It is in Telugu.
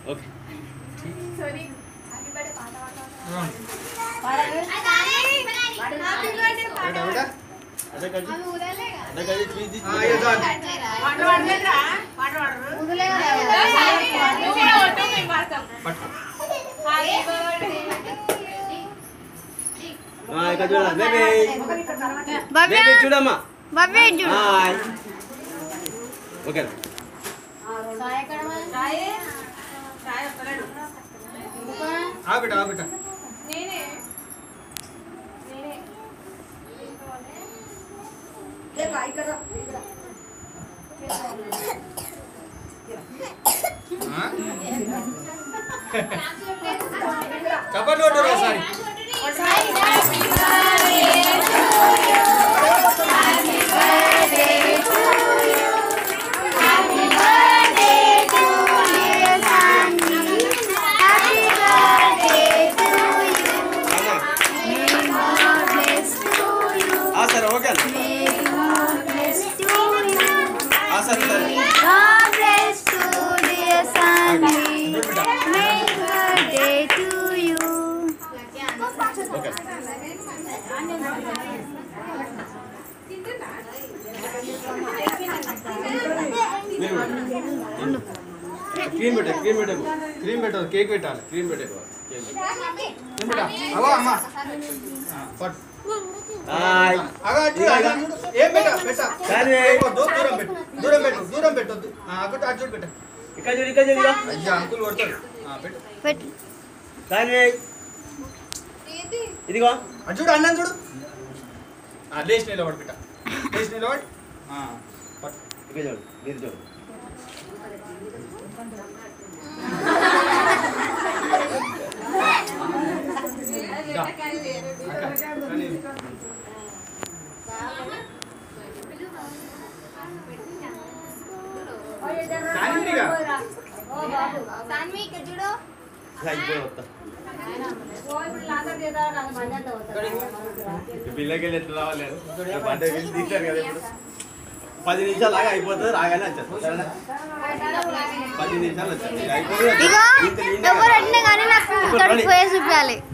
ఓకే అదే కలిసి అదే కలిసి స్వీట్ తీసి ఆ, ఇక చాలు. పట్టుకో. ఆ, ఇక్కడ చూడండి బేబీ భవ్య బేబీ చూడమ్మా భవ్య ఇటు చూడు హాయ్ ఓకే ఆ బిడ్డ ఆ బిడ్డ ఆ? చప్పట్లు కొట్టురా ఒకసారి ఆ సరే ఓకే ఆ సరే సరే God bless you, dear Sandy. May birthday to you. Okay మీరు క్రీమ్ పెట్టే క్రీమ్ పెట్టే క్రీమ్ పెట్టదు కేక్ పెట్టాలి క్రీమ్ పెట్టే కేక్ క్రీమ్ పెట్టా అవో అమ్మ ఆ, పట్టు హాయ్ అగా అటు చూడు, అటు చూడు. ఏం పెట్టా పెట్టా సరే. వద్దు, దూరం పెట్టు దూరం పెట్టు దూరం పెట్టొద్దు ఆ, అక్కడ అటు చూడు పెట్ట ఇక్కడ చూడు ఇక్కడ చూడు ఇక. అయ్యా అంకుల్ కొడతాడు ఆ, పెట్టు పెట్టు కానీ ఇదిగో అటు చూడు అన్నం చూడు ఆ, లేచి నిలబడి పెట్ట లేచి నిలబడి ఆ, పట్టు ఇక్కడ చూడు మీరు చూడు దా. అక్క, కానీ. కానీ ఇక. అయిపోయి వస్తా పిల్లకి ఎట్లా రావాలి అంటే వీళ్ళు తీశారు కదా ఇప్పుడు పది నిమిషాలు లాగా అయిపోతుంది రాగానే వచ్చేస్తుంది సరేనా పది నిమిషాలు వచ్చేస్తుంది అయిపోతుంది ఇగో ఎవరు అడినా కానీ నాకు తడిపోయే చూపించాలి